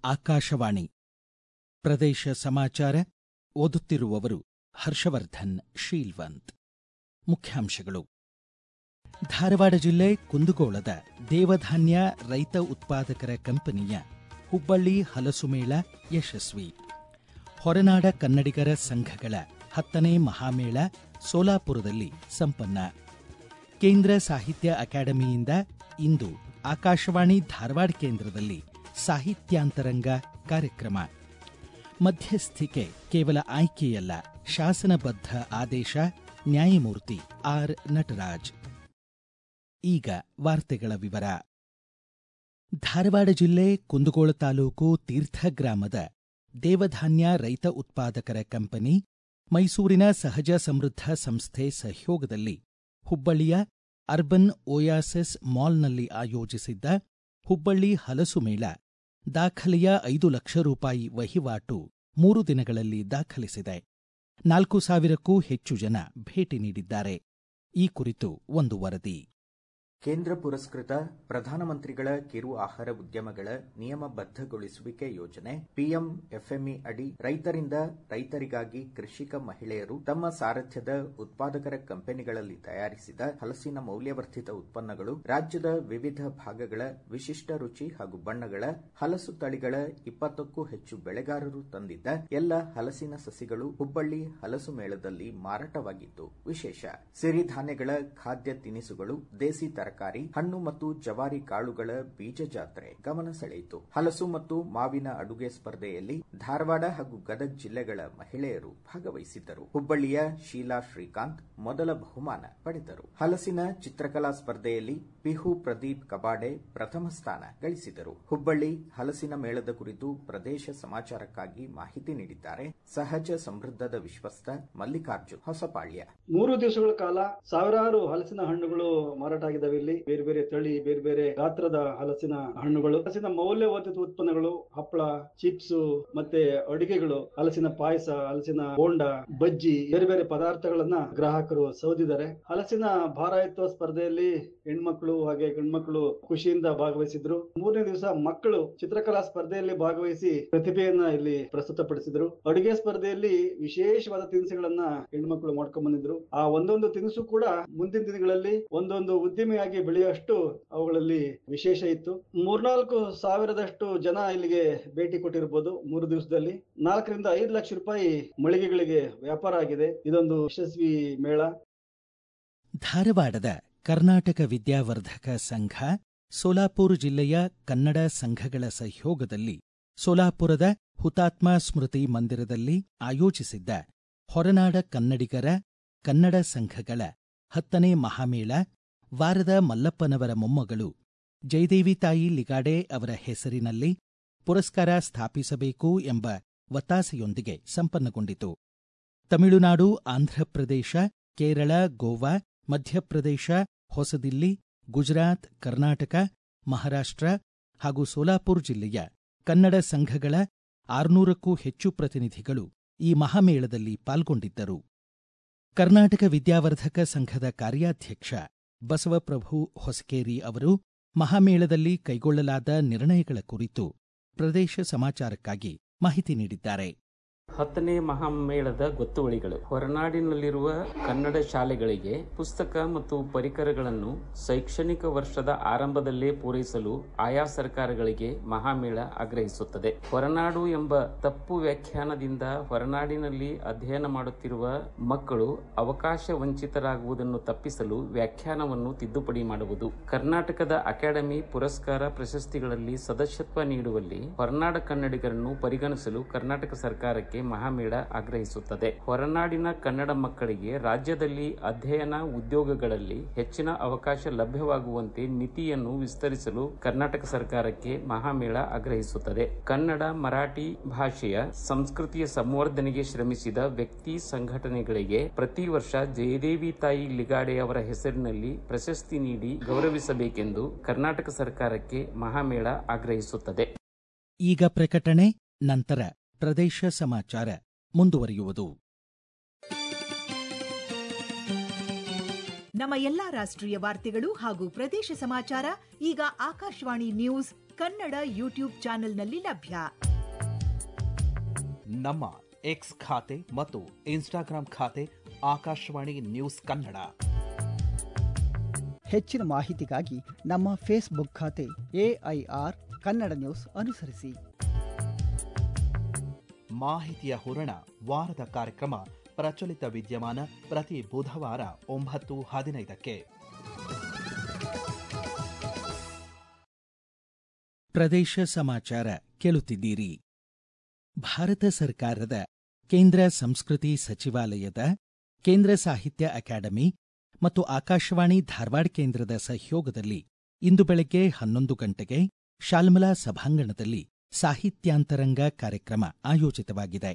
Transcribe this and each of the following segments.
ಆಕಾಶವಾಣಿ ಪ್ರದೇಶ ಸಮಾಚಾರ ಓದುತ್ತಿರುವವರು ಹರ್ಷವರ್ಧನ್ ಶೀಲ್ವಂತ್ ಮುಖ್ಯಾಂಶಗಳು ಧಾರವಾಡ ಜಿಲ್ಲೆ ಕುಂದಗೋಳದ ದೇವಧಾನ್ಯ ರೈತ ಉತ್ಪಾದಕರ ಕಂಪನಿಯ ಹುಬ್ಬಳ್ಳಿ ಹಲಸು ಮೇಳ ಯಶಸ್ವಿ ಹೊರನಾಡ ಕನ್ನಡಿಗರ ಸಂಘಗಳ ಹತ್ತನೇ ಮಹಾಮೇಳ ಸೋಲಾಪುರದಲ್ಲಿ ಸಂಪನ್ನ ಕೇಂದ್ರ ಸಾಹಿತ್ಯ ಅಕಾಡೆಮಿಯಿಂದ ಇಂದು ಆಕಾಶವಾಣಿ ಧಾರವಾಡ ಕೇಂದ್ರದಲ್ಲಿ ಸಾಹಿತ್ಯಾಂತರಂಗ ಕಾರ್ಯಕ್ರಮ ಮಧ್ಯಸ್ಥಿಕೆ ಕೇವಲ ಆಯ್ಕೆಯಲ್ಲ ಶಾಸನಬದ್ಧ ಆದೇಶ ನ್ಯಾಯಮೂರ್ತಿ ಆರ್ ನಟರಾಜ್ ಈಗ ವಾರ್ತೆಗಳ ವಿವರ ಧಾರವಾಡ ಜಿಲ್ಲೆ ಕುಂದಗೋಳ ತಾಲೂಕು ತೀರ್ಥ ಗ್ರಾಮದ ದೇವಧಾನ್ಯ ರೈತ ಉತ್ಪಾದಕರ ಕಂಪನಿ ಮೈಸೂರಿನ ಸಹಜ ಸಮೃದ್ಧ ಸಂಸ್ಥೆ ಸಹಯೋಗದಲ್ಲಿ ಹುಬ್ಬಳ್ಳಿಯ ಅರ್ಬನ್ ಓಯಾಸಿಸ್ ಮಾಲ್ನಲ್ಲಿ ಆಯೋಜಿಸಿದ್ದ ಹುಬ್ಬಳ್ಳಿ ಹಲಸು ಮೇಳ ದಾಖಲೆಯ ಐದು ಲಕ್ಷ ರೂಪಾಯಿ ವಹಿವಾಟು ಮೂರು ದಿನಗಳಲ್ಲಿ ದಾಖಲಿಸಿದೆ ನಾಲ್ಕು ಸಾವಿರಕ್ಕೂ ಹೆಚ್ಚು ಜನ ಭೇಟಿ ನೀಡಿದ್ದಾರೆ ಈ ಕುರಿತು ಒಂದು ವರದಿ ಕೇಂದ್ರ ಪುರಸ್ಕೃತ ಪ್ರಧಾನಮಂತ್ರಿಗಳ ಕಿರು ಆಹಾರ ಉದ್ಯಮಗಳ ನಿಯಮಬದ್ಧಗೊಳಿಸುವಿಕೆ ಯೋಜನೆ ಪಿಎಂ ಎಫ್ಎಂಇ ಅಡಿ ರೈತರಿಂದ ರೈತರಿಗಾಗಿ ಕೃಷಿಕ ಮಹಿಳೆಯರು ತಮ್ಮ ಸಾರಥ್ಯದ ಉತ್ಪಾದಕರ ಕಂಪನಿಗಳಲ್ಲಿ ತಯಾರಿಸಿದ ಹಲಸಿನ ಮೌಲ್ಯವರ್ಧಿತ ಉತ್ಪನ್ನಗಳು ರಾಜ್ಯದ ವಿವಿಧ ಭಾಗಗಳ ವಿಶಿಷ್ಟ ರುಚಿ ಹಾಗೂ ಬಣ್ಣಗಳ ಹಲಸು ತಳಿಗಳ ಇಪ್ಪತ್ತಕ್ಕೂ ಹೆಚ್ಚು ಬೆಳೆಗಾರರು ತಂದಿದ್ದ ಎಲ್ಲ ಹಲಸಿನ ಸಸಿಗಳು ಹುಬ್ಬಳ್ಳಿ ಹಲಸು ಮೇಳದಲ್ಲಿ ಮಾರಾಟವಾಗಿತ್ತು ವಿಶೇಷ ಸಿರಿಧಾನ್ಯಗಳ ಖಾದ್ಯ ತಿನಿಸುಗಳು ದೇಸಿ ತರಕಾರಿ ಹಣ್ಣು ಮತ್ತು ಜವಾರಿ ಕಾಳುಗಳ ಬೀಜ ಜಾತ್ರೆ ಗಮನ ಸೆಳೆಯಿತು ಹಲಸು ಮತ್ತು ಮಾವಿನ ಅಡುಗೆ ಸ್ಪರ್ಧೆಯಲ್ಲಿ ಧಾರವಾಡ ಹಾಗೂ ಗದಗ ಜಿಲ್ಲೆಗಳ ಮಹಿಳೆಯರು ಭಾಗವಹಿಸಿದ್ದರು ಹುಬ್ಬಳ್ಳಿಯ ಶೀಲಾ ಶ್ರೀಕಾಂತ್ ಮೊದಲ ಬಹುಮಾನ ಪಡೆದರು ಹಲಸಿನ ಚಿತ್ರಕಲಾ ಸ್ಪರ್ಧೆಯಲ್ಲಿ ಪಿಹು ಪ್ರದೀಪ್ ಕಬಾಡೆ ಪ್ರಥಮ ಸ್ಥಾನ ಗಳಿಸಿದರು ಹುಬ್ಬಳ್ಳಿ ಹಲಸಿನ ಮೇಳದ ಕುರಿತು ಪ್ರದೇಶ ಸಮಾಚಾರಕ್ಕಾಗಿ ಮಾಹಿತಿ ನೀಡಿದ್ದಾರೆ ಸಹಜ ಸಮೃದ್ಧದ ವಿಶ್ವಸ್ತ ಮಲ್ಲಿಕಾರ್ಜುನ್ ಹೊಸಪಾಳ್ಯ ಮೂರು ದಿವಸಗಳ ಕಾಲ ಸಾವಿರಾರು ಹಲಸಿನ ಹಣ್ಣುಗಳು ಮಾರಾಟ ಆಗಿದ್ದಾವೆ ಇಲ್ಲಿ ಬೇರೆ ಬೇರೆ ತಳಿ ಬೇರೆ ಬೇರೆ ಗಾತ್ರದ ಹಲಸಿನ ಹಣ್ಣುಗಳು ಹಲಸಿನ ಮೌಲ್ಯವರ್ಧಿತ ಉತ್ಪನ್ನಗಳು ಹಪ್ಪಳ ಚಿಪ್ಸ್ ಮತ್ತೆ ಅಡಿಗೆಗಳು ಹಲಸಿನ ಪಾಯಸ ಹಲಸಿನ ಬೋಂಡ ಬಜ್ಜಿ ಬೇರೆ ಬೇರೆ ಪದಾರ್ಥಗಳನ್ನ ಗ್ರಾಹಕರು ಸೌದಿದ್ದಾರೆ ಹಲಸಿನ ಭಾರ ಎತ್ತುವ ಸ್ಪರ್ಧೆಯಲ್ಲಿ ಹೆಣ್ಮಕ್ಳು ಹಾಗೆ ಗಂಡ್ಮಕ್ಳು ಖುಷಿಯಿಂದ ಭಾಗವಹಿಸಿದ್ರು ಮೂರನೇ ದಿವಸ ಮಕ್ಕಳು ಚಿತ್ರಕಲಾ ಸ್ಪರ್ಧೆಯಲ್ಲಿ ಭಾಗವಹಿಸಿ ಪ್ರತಿಭೆಯನ್ನ ಇಲ್ಲಿ ಪ್ರಸ್ತುತಪಡಿಸಿದ್ರು ಅಡುಗೆ ಸ್ಪರ್ಧೆಯಲ್ಲಿ ವಿಶೇಷವಾದ ತಿನಿಸುಗಳನ್ನ ಹೆಣ್ಮಕ್ಳು ಮಾಡ್ಕೊಂಡ್ ಬಂದಿದ್ರು ಆ ಒಂದೊಂದು ತಿನಿಸು ಕೂಡ ಮುಂದಿನ ದಿನಗಳಲ್ಲಿ ಒಂದೊಂದು ಉದ್ಯಮಿಯಾಗಿ ಬೆಳೆಯುವಷ್ಟು ಅವುಗಳಲ್ಲಿ ವಿಶೇಷ ಇತ್ತು ಮೂರ್ನಾಲ್ಕು ಸಾವಿರದಷ್ಟು ಜನ ಇಲ್ಲಿಗೆ ಭೇಟಿ ಕೊಟ್ಟಿರಬಹುದು ಮೂರು ದಿವಸದಲ್ಲಿ ನಾಲ್ಕರಿಂದ ಐದು ಲಕ್ಷ ರೂಪಾಯಿ ಮಳಿಗೆಗಳಿಗೆ ವ್ಯಾಪಾರ ಆಗಿದೆ ಇದೊಂದು ಯಶಸ್ವಿ ಮೇಳ ಧಾರವಾಡದ ಕರ್ನಾಟಕ ವಿದ್ಯಾವರ್ಧಕ ಸಂಘ ಸೋಲಾಪುರ ಜಿಲ್ಲೆಯ ಕನ್ನಡ ಸಂಘಗಳ ಸಹಯೋಗದಲ್ಲಿ ಸೋಲಾಪುರದ ಹುತಾತ್ಮ ಸ್ಮೃತಿ ಮಂದಿರದಲ್ಲಿ ಆಯೋಜಿಸಿದ್ದ ಹೊರನಾಡ ಕನ್ನಡಿಗರ ಕನ್ನಡ ಸಂಘಗಳ ಹತ್ತನೇ ಮಹಾಮೇಳ ವಾರದ ಮಲ್ಲಪ್ಪನವರ ಮೊಮ್ಮಗಳು ಜಯದೇವಿ ತಾಯಿ ಲಿಗಾಡೆ ಅವರ ಹೆಸರಿನಲ್ಲಿ ಪುರಸ್ಕಾರ ಸ್ಥಾಪಿಸಬೇಕು ಎಂಬ ಒತ್ತಾಸೆಯೊಂದಿಗೆ ಸಂಪನ್ನಗೊಂಡಿತು ತಮಿಳುನಾಡು ಆಂಧ್ರಪ್ರದೇಶ ಕೇರಳ ಗೋವಾ ಮಧ್ಯಪ್ರದೇಶ ಹೊಸದಿಲ್ಲಿ ಗುಜರಾತ್ ಕರ್ನಾಟಕ ಮಹಾರಾಷ್ಟ್ರ ಹಾಗೂ ಸೋಲಾಪುರ ಜಿಲ್ಲೆಯ ಕನ್ನಡ ಸಂಘಗಳ ಆರುನೂರಕ್ಕೂ ಹೆಚ್ಚು ಪ್ರತಿನಿಧಿಗಳು ಈ ಮಹಾಮೇಳದಲ್ಲಿ ಪಾಲ್ಗೊಂಡಿದ್ದರು ಕರ್ನಾಟಕ ವಿದ್ಯಾವರ್ಧಕ ಸಂಘದ ಕಾರ್ಯಾಧ್ಯಕ್ಷ ಬಸವಪ್ರಭು ಹೊಸಕೇರಿ ಅವರು ಮಹಾಮೇಳದಲ್ಲಿ ಕೈಗೊಳ್ಳಲಾದ ನಿರ್ಣಯಗಳ ಕುರಿತು ಪ್ರದೇಶ ಸಮಾಚಾರಕ್ಕಾಗಿ ಮಾಹಿತಿ ನೀಡಿದ್ದಾರೆ ಹತ್ತನೇ ಮಹಾಮೇಳದ ಗೊತ್ತುವಳಿಗಳು ಹೊರನಾಡಿನಲ್ಲಿರುವ ಕನ್ನಡ ಶಾಲೆಗಳಿಗೆ ಪುಸ್ತಕ ಮತ್ತು ಪರಿಕರಗಳನ್ನು ಶೈಕ್ಷಣಿಕ ವರ್ಷದ ಆರಂಭದಲ್ಲೇ ಪೂರೈಸಲು ಆಯಾ ಸರ್ಕಾರಗಳಿಗೆ ಮಹಾಮೇಳ ಆಗ್ರಹಿಸುತ್ತದೆ ಹೊರನಾಡು ಎಂಬ ತಪ್ಪು ವ್ಯಾಖ್ಯಾನದಿಂದ ಹೊರನಾಡಿನಲ್ಲಿ ಅಧ್ಯಯನ ಮಾಡುತ್ತಿರುವ ಮಕ್ಕಳು ಅವಕಾಶ ವಂಚಿತರಾಗುವುದನ್ನು ತಪ್ಪಿಸಲು ವ್ಯಾಖ್ಯಾನವನ್ನು ತಿದ್ದುಪಡಿ ಮಾಡುವುದು ಕರ್ನಾಟಕದ ಅಕಾಡೆಮಿ ಪುರಸ್ಕಾರ ಪ್ರಶಸ್ತಿಗಳಲ್ಲಿ ಸದಸ್ಯತ್ವ ನೀಡುವಲ್ಲಿ ಹೊರನಾಡ ಕನ್ನಡಿಗರನ್ನು ಪರಿಗಣಿಸಲು ಕರ್ನಾಟಕ ಸರ್ಕಾರಕ್ಕೆ ಮಹಾಮೇಳ ಆಗ್ರಹಿಸುತ್ತದೆ ಹೊರನಾಡಿನ ಕನ್ನಡ ಮಕ್ಕಳಿಗೆ ರಾಜ್ಯದಲ್ಲಿ ಅಧ್ಯಯನ ಉದ್ಯೋಗಗಳಲ್ಲಿ ಹೆಚ್ಚಿನ ಅವಕಾಶ ಲಭ್ಯವಾಗುವಂತೆ ನೀತಿಯನ್ನು ವಿಸ್ತರಿಸಲು ಕರ್ನಾಟಕ ಸರ್ಕಾರಕ್ಕೆ ಮಹಾಮೇಳ ಆಗ್ರಹಿಸುತ್ತದೆ ಕನ್ನಡ ಮರಾಠಿ ಭಾಷೆಯ ಸಂಸ್ಕೃತಿಯ ಸಂವರ್ಧನೆಗೆ ಶ್ರಮಿಸಿದ ವ್ಯಕ್ತಿ ಸಂಘಟನೆಗಳಿಗೆ ಪ್ರತಿ ವರ್ಷ ಜಯದೇವಿ ತಾಯಿ ಲಿಗಾಡೆ ಅವರ ಹೆಸರಿನಲ್ಲಿ ಪ್ರಶಸ್ತಿ ನೀಡಿ ಗೌರವಿಸಬೇಕೆಂದು ಕರ್ನಾಟಕ ಸರ್ಕಾರಕ್ಕೆ ಮಹಾಮೇಳ ಆಗ್ರಹಿಸುತ್ತದೆ ಈಗ ಪ್ರಕಟಣೆ ನಂತರ ಪ್ರದೇಶ ಸಮಾಚಾರ ಮುಂದುವರಿಯುವುದು ನಮ್ಮ ಎಲ್ಲಾ ರಾಷ್ಟ್ರೀಯ ವಾರ್ತೆಗಳು ಹಾಗೂ ಪ್ರದೇಶ ಸಮಾಚಾರ ಈಗ ಆಕಾಶವಾಣಿ ನ್ಯೂಸ್ ಕನ್ನಡ ಯೂಟ್ಯೂಬ್ ಚಾನೆಲ್ನಲ್ಲಿ ಲಭ್ಯ ನಮ್ಮ ಎಕ್ಸ್ ಖಾತೆ ಮತ್ತು ಇನ್ಸ್ಟಾಗ್ರಾಂ ಖಾತೆ ಆಕಾಶವಾಣಿ ನ್ಯೂಸ್ ಕನ್ನಡ ಹೆಚ್ಚಿನ ಮಾಹಿತಿಗಾಗಿ ನಮ್ಮ ಫೇಸ್ಬುಕ್ ಖಾತೆ ಎಐಆರ್ ಕನ್ನಡ ನ್ಯೂಸ್ ಅನುಸರಿಸಿ ಮಾಹಿತಿಯ ಹೂರಣ ವಾರದ ಕಾರ್ಯಕ್ರಮ ಪ್ರಚಲಿತ ವಿದ್ಯಮಾನ ಪ್ರತಿ ಬುಧವಾರ ಒಂಬತ್ತು ಹದಿನೈದಕ್ಕೆ ಪ್ರದೇಶ ಸಮಾಚಾರ ಕೇಳುತ್ತಿದ್ದೀರಿ ಭಾರತ ಸರ್ಕಾರದ ಕೇಂದ್ರ ಸಂಸ್ಕೃತಿ ಸಚಿವಾಲಯದ ಕೇಂದ್ರ ಸಾಹಿತ್ಯ ಅಕಾಡೆಮಿ ಮತ್ತು ಆಕಾಶವಾಣಿ ಧಾರವಾಡ ಕೇಂದ್ರದ ಸಹಯೋಗದಲ್ಲಿ ಇಂದು ಬೆಳಗ್ಗೆ ಹನ್ನೊಂದು ಗಂಟೆಗೆ ಶಾಲ್ಮಲಾ ಸಭಾಂಗಣದಲ್ಲಿ ಸಾಹಿತ್ಯಾಂತರಂಗ ಕಾರ್ಯಕ್ರಮ ಆಯೋಜಿತವಾಗಿದೆ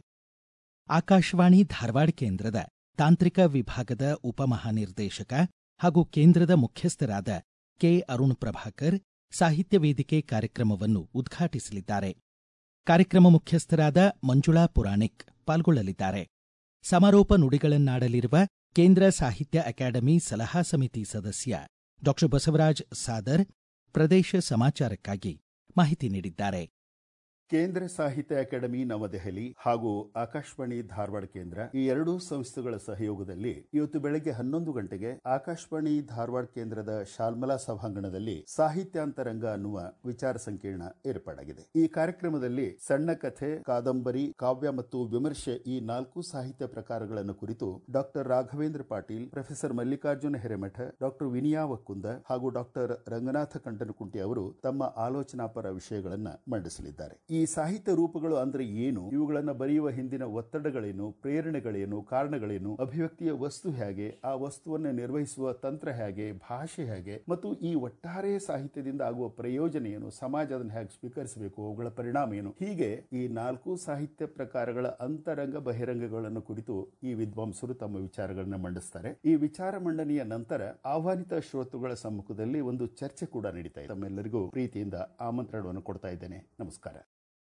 ಆಕಾಶವಾಣಿ ಧಾರವಾಡ ಕೇಂದ್ರದ ತಾಂತ್ರಿಕ ವಿಭಾಗದ ಉಪಮಹಾನಿರ್ದೇಶಕ ಹಾಗೂ ಕೇಂದ್ರದ ಮುಖ್ಯಸ್ಥರಾದ ಕೆ ಅರುಣ್ ಪ್ರಭಾಕರ್ ಸಾಹಿತ್ಯ ವೇದಿಕೆ ಕಾರ್ಯಕ್ರಮವನ್ನು ಉದ್ಘಾಟಿಸಲಿದ್ದಾರೆ ಕಾರ್ಯಕ್ರಮ ಮುಖ್ಯಸ್ಥರಾದ ಮಂಜುಳಾ ಪುರಾಣಿಕ್ ಪಾಲ್ಗೊಳ್ಳಲಿದ್ದಾರೆ ಸಮಾರೋಪ ನುಡಿಗಳನ್ನಾಡಲಿರುವ ಕೇಂದ್ರ ಸಾಹಿತ್ಯ ಅಕಾಡೆಮಿ ಸಲಹಾ ಸಮಿತಿ ಸದಸ್ಯ ಡಾಕ್ಟರ್ ಬಸವರಾಜ್ ಸಾದರ್ ಪ್ರದೇಶ ಸಮಾಚಾರಕ್ಕಾಗಿ ಮಾಹಿತಿ ನೀಡಿದ್ದಾರೆ ಕೇಂದ್ರ ಸಾಹಿತ್ಯ ಅಕಾಡೆಮಿ ನವದೆಹಲಿ ಹಾಗೂ ಆಕಾಶವಾಣಿ ಧಾರವಾಡ ಕೇಂದ್ರ ಈ ಎರಡೂ ಸಂಸ್ಥೆಗಳ ಸಹಯೋಗದಲ್ಲಿ ಇವತ್ತು ಬೆಳಗ್ಗೆ ಹನ್ನೊಂದು ಗಂಟೆಗೆ ಆಕಾಶವಾಣಿ ಧಾರವಾಡ ಕೇಂದ್ರದ ಶಾಲ್ಮಲಾ ಸಭಾಂಗಣದಲ್ಲಿ ಸಾಹಿತ್ಯಾಂತರಂಗ ಅನ್ನುವ ವಿಚಾರ ಸಂಕಿರಣ ಏರ್ಪಾಡಾಗಿದೆ ಈ ಕಾರ್ಯಕ್ರಮದಲ್ಲಿ ಸಣ್ಣ ಕಥೆ ಕಾದಂಬರಿ ಕಾವ್ಯ ಮತ್ತು ವಿಮರ್ಶೆ ಈ ನಾಲ್ಕು ಸಾಹಿತ್ಯ ಪ್ರಕಾರಗಳನ್ನು ಕುರಿತು doctor Raghavendra Patil professor Mallikarjuna Hiremath doctor Viniya Vakkunda ಹಾಗೂ ಡಾಕ್ಟರ್ ರಂಗನಾಥ ಕಂಟನಕುಂಟಿ ಅವರು ತಮ್ಮ ಆಲೋಚನಾಪರ ವಿಷಯಗಳನ್ನ ಮಂಡಿಸಲಿದ್ದಾರೆ ಈ ಸಾಹಿತ್ಯ ರೂಪಗಳು ಅಂದ್ರೆ ಏನು ಇವುಗಳನ್ನ ಬರೆಯುವ ಹಿಂದಿನ ಒತ್ತಡಗಳೇನು ಪ್ರೇರಣೆಗಳೇನು ಕಾರಣಗಳೇನು ಅಭಿವ್ಯಕ್ತಿಯ ವಸ್ತು ಹೇಗೆ ಆ ವಸ್ತುವನ್ನು ನಿರ್ವಹಿಸುವ ತಂತ್ರ ಹೇಗೆ ಭಾಷೆ ಹೇಗೆ ಮತ್ತು ಈ ಒಟ್ಟಾರೆ ಸಾಹಿತ್ಯದಿಂದ ಆಗುವ ಪ್ರಯೋಜನ ಏನು ಸಮಾಜ ಅದನ್ನು ಹೇಗೆ ಸ್ವೀಕರಿಸಬೇಕು ಅವುಗಳ ಪರಿಣಾಮ ಏನು ಹೀಗೆ ಈ ನಾಲ್ಕು ಸಾಹಿತ್ಯ ಪ್ರಕಾರಗಳ ಅಂತರಂಗ ಬಹಿರಂಗಗಳನ್ನು ಕುರಿತು ಈ ವಿದ್ವಾಂಸರು ತಮ್ಮ ವಿಚಾರಗಳನ್ನ ಮಂಡಿಸ್ತಾರೆ ಈ ವಿಚಾರ ಮಂಡನೆಯ ನಂತರ ಆಹ್ವಾನಿತ ಶ್ರೋತೃಗಳ ಸಮ್ಮುಖದಲ್ಲಿ ಒಂದು ಚರ್ಚೆ ಕೂಡ ನಡೀತಾ ಇದೆ ತಮ್ಮೆಲ್ಲರಿಗೂ ಪ್ರೀತಿಯಿಂದ ಆಮಂತ್ರಣವನ್ನು ಕೊಡ್ತಾ ಇದ್ದೇನೆ ನಮಸ್ಕಾರ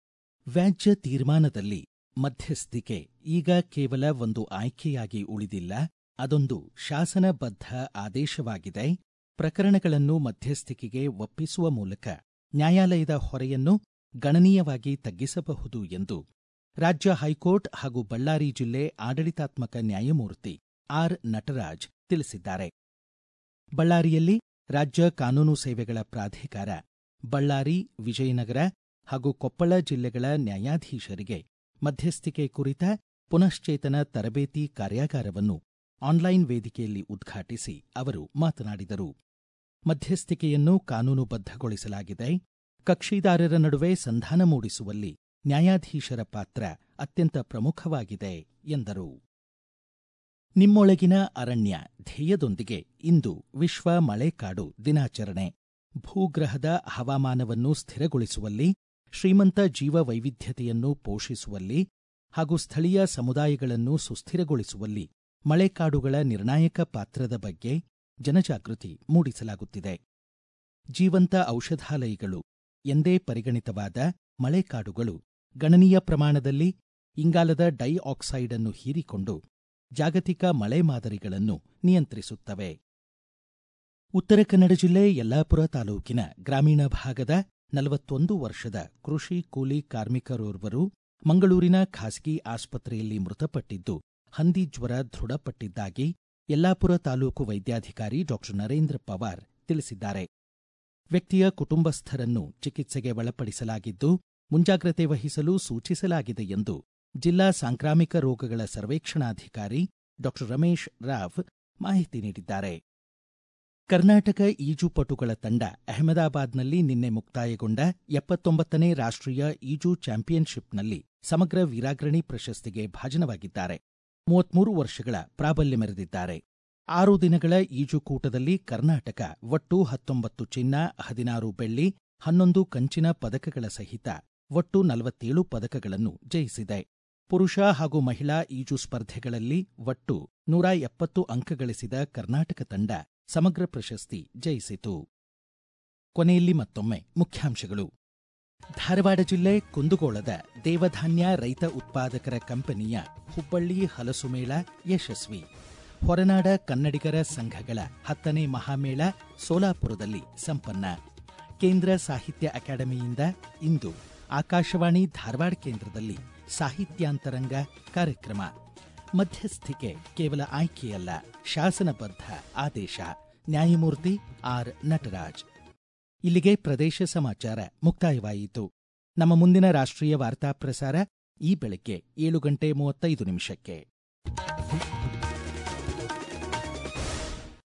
ವ್ಯಾಜ್ಯ ತೀರ್ಮಾನದಲ್ಲಿ ಮಧ್ಯಸ್ಥಿಕೆ ಈಗ ಕೇವಲ ಒಂದು ಆಯ್ಕೆಯಾಗಿ ಉಳಿದಿಲ್ಲ ಅದೊಂದು ಶಾಸನಬದ್ಧ ಆದೇಶವಾಗಿದೆ ಪ್ರಕರಣಗಳನ್ನು ಮಧ್ಯಸ್ಥಿಕೆಗೆ ಒಪ್ಪಿಸುವ ಮೂಲಕ ನ್ಯಾಯಾಲಯದ ಹೊರೆಯನ್ನು ಗಣನೀಯವಾಗಿ ತಗ್ಗಿಸಬಹುದು ಎಂದು ರಾಜ್ಯ ಹೈಕೋರ್ಟ್ ಹಾಗೂ ಬಳ್ಳಾರಿ ಜಿಲ್ಲೆ ಆಡಳಿತಾತ್ಮಕ ನ್ಯಾಯಮೂರ್ತಿ ಆರ್ ನಟರಾಜ್ ತಿಳಿಸಿದ್ದಾರೆ ಬಳ್ಳಾರಿಯಲ್ಲಿ ರಾಜ್ಯ ಕಾನೂನು ಸೇವೆಗಳ ಪ್ರಾಧಿಕಾರ ಬಳ್ಳಾರಿ ವಿಜಯನಗರ ಹಾಗೂ ಕೊಪ್ಪಳ ಜಿಲ್ಲೆಗಳ ನ್ಯಾಯಾಧೀಶರಿಗೆ ಮಧ್ಯಸ್ಥಿಕೆ ಕುರಿತ ಪುನಶ್ಚೇತನ ತರಬೇತಿ ಕಾರ್ಯಾಗಾರವನ್ನು ಆನ್ಲೈನ್ ವೇದಿಕೆಯಲ್ಲಿ ಉದ್ಘಾಟಿಸಿ ಅವರು ಮಾತನಾಡಿದರು ಮಧ್ಯಸ್ಥಿಕೆಯನ್ನು ಕಾನೂನುಬದ್ಧಗೊಳಿಸಲಾಗಿದೆ ಕಕ್ಷಿದಾರರ ನಡುವೆ ಸಂಧಾನ ಮೂಡಿಸುವಲ್ಲಿ ನ್ಯಾಯಾಧೀಶರ ಪಾತ್ರ ಅತ್ಯಂತ ಪ್ರಮುಖವಾಗಿದೆ ಎಂದರು ನಿಮ್ಮೊಳಗಿನ ಅರಣ್ಯ ಧ್ಯೇಯದೊಂದಿಗೆ ಇಂದು ವಿಶ್ವ ಮಳೆಕಾಡು ದಿನಾಚರಣೆ ಭೂಗ್ರಹದ ಹವಾಮಾನವನ್ನು ಸ್ಥಿರಗೊಳಿಸುವಲ್ಲಿ ಶ್ರೀಮಂತ ಜೀವ ವೈವಿಧ್ಯತೆಯನ್ನು ಪೋಷಿಸುವಲ್ಲಿ ಹಾಗೂ ಸ್ಥಳೀಯ ಸಮುದಾಯಗಳನ್ನು ಸುಸ್ಥಿರಗೊಳಿಸುವಲ್ಲಿ ಮಳೆಕಾಡುಗಳ ನಿರ್ಣಾಯಕ ಪಾತ್ರದ ಬಗ್ಗೆ ಜನಜಾಗೃತಿ ಮೂಡಿಸಲಾಗುತ್ತಿದೆ ಜೀವಂತ ಔಷಧಾಲಯಗಳು ಎಂದೇ ಪರಿಗಣಿತವಾದ ಮಳೆಕಾಡುಗಳು ಗಣನೀಯ ಪ್ರಮಾಣದಲ್ಲಿ ಇಂಗಾಲದ ಡೈಆಕ್ಸೈಡ್ ಅನ್ನು ಹೀರಿಕೊಂಡು ಜಾಗತಿಕ ಮಳೆ ಮಾದರಿಗಳನ್ನು ನಿಯಂತ್ರಿಸುತ್ತವೆ ಉತ್ತರ ಕನ್ನಡ ಜಿಲ್ಲೆ ಯಲ್ಲಾಪುರ ತಾಲೂಕಿನ ಗ್ರಾಮೀಣ ಭಾಗದ ನಲವತ್ತೊಂದು ವರ್ಷದ ಕೃಷಿ ಕೂಲಿ ಕಾರ್ಮಿಕರೋರ್ವರು ಮಂಗಳೂರಿನ ಖಾಸಗಿ ಆಸ್ಪತ್ರೆಯಲ್ಲಿ ಮೃತಪಟ್ಟಿದ್ದು ಹಂದಿ ಜ್ವರ ದೃಢಪಟ್ಟಿದ್ದಾಗಿ ಯಲ್ಲಾಪುರ ತಾಲೂಕು ವೈದ್ಯಾಧಿಕಾರಿ ಡಾಕ್ಟರ್ ನರೇಂದ್ರ ಪವಾರ್ ತಿಳಿಸಿದ್ದಾರೆ ವ್ಯಕ್ತಿಯ ಕುಟುಂಬಸ್ಥರನ್ನು ಚಿಕಿತ್ಸೆಗೆ ಒಳಪಡಿಸಲಾಗಿದ್ದು ಮುಂಜಾಗ್ರತೆ ವಹಿಸಲು ಸೂಚಿಸಲಾಗಿದೆ ಎಂದು ಜಿಲ್ಲಾ ಸಾಂಕ್ರಾಮಿಕ ರೋಗಗಳ ಸರ್ವೇಕ್ಷಣಾಧಿಕಾರಿ ಡಾಕ್ಟರ್ ರಮೇಶ್ ರಾವ್ ಮಾಹಿತಿ ನೀಡಿದ್ದಾರೆ ಕರ್ನಾಟಕ ಈಜುಪಟುಗಳ ತಂಡ ಅಹಮದಾಬಾದ್ನಲ್ಲಿ ನಿನ್ನೆ ಮುಕ್ತಾಯಗೊಂಡ ಎಪ್ಪತ್ತೊಂಬತ್ತನೇ ರಾಷ್ಟ್ರೀಯ ಈಜು ಚಾಂಪಿಯನ್ಶಿಪ್ನಲ್ಲಿ ಸಮಗ್ರ ವೀರಾಗ್ರಣಿ ಪ್ರಶಸ್ತಿಗೆ ಭಾಜನವಾಗಿದ್ದಾರೆ ಮೂವತ್ಮೂರು ವರ್ಷಗಳ ಪ್ರಾಬಲ್ಯ ಮೆರೆದಿದ್ದಾರೆ ಆರು ದಿನಗಳ ಈಜುಕೂಟದಲ್ಲಿ ಕರ್ನಾಟಕ ಒಟ್ಟು ಹತ್ತೊಂಬತ್ತು ಚಿನ್ನ ಹದಿನಾರು ಬೆಳ್ಳಿ ಹನ್ನೊಂದು ಕಂಚಿನ ಪದಕಗಳ ಸಹಿತ ಒಟ್ಟು ನಲವತ್ತೇಳು ಪದಕಗಳನ್ನು ಜಯಿಸಿದೆ ಪುರುಷ ಹಾಗೂ ಮಹಿಳಾ ಈಜು ಸ್ಪರ್ಧೆಗಳಲ್ಲಿ ಒಟ್ಟು ನೂರ ಎಪ್ಪತ್ತು ಅಂಕ ಗಳಿಸಿದ ಕರ್ನಾಟಕ ತಂಡ ಸಮಗ್ರ ಪ್ರಶಸ್ತಿ ಜಯಿಸಿತು ಕೊನೆಯಲ್ಲಿ ಮತ್ತೊಮ್ಮೆ ಮುಖ್ಯಾಂಶಗಳು ಧಾರವಾಡ ಜಿಲ್ಲೆ ಕುಂದಗೋಳದ ದೇವಧಾನ್ಯ ರೈತ ಉತ್ಪಾದಕರ ಕಂಪನಿಯ ಹುಬ್ಬಳ್ಳಿ ಹಲಸು ಮೇಳ ಯಶಸ್ವಿ ಹೊರನಾಡ ಕನ್ನಡಿಗರ ಸಂಘಗಳ ಹತ್ತನೇ ಮಹಾಮೇಳ ಸೋಲಾಪುರದಲ್ಲಿ ಸಂಪನ್ನ ಕೇಂದ್ರ ಸಾಹಿತ್ಯ ಅಕಾಡೆಮಿಯಿಂದ ಇಂದು ಆಕಾಶವಾಣಿ ಧಾರವಾಡ ಕೇಂದ್ರದಲ್ಲಿ ಸಾಹಿತ್ಯಾಂತರಂಗ ಕಾರ್ಯಕ್ರಮ ಮಧ್ಯಸ್ಥಿಕೆ ಕೇವಲ ಆಯ್ಕೆಯಲ್ಲ ಶಾಸನಬದ್ಧ ಆದೇಶ ನ್ಯಾಯಮೂರ್ತಿ ಆರ್ ನಟರಾಜ್ ಇಲ್ಲಿಗೆ ಪ್ರದೇಶ ಸಮಾಚಾರ ಮುಕ್ತಾಯವಾಯಿತು ನಮ್ಮ ಮುಂದಿನ ರಾಷ್ಟ್ರೀಯ ವಾರ್ತಾ ಪ್ರಸಾರ ಈ ಬೆಳಗ್ಗೆ ಏಳು ಗಂಟೆ ಮೂವತ್ತೈದು ನಿಮಿಷಕ್ಕೆ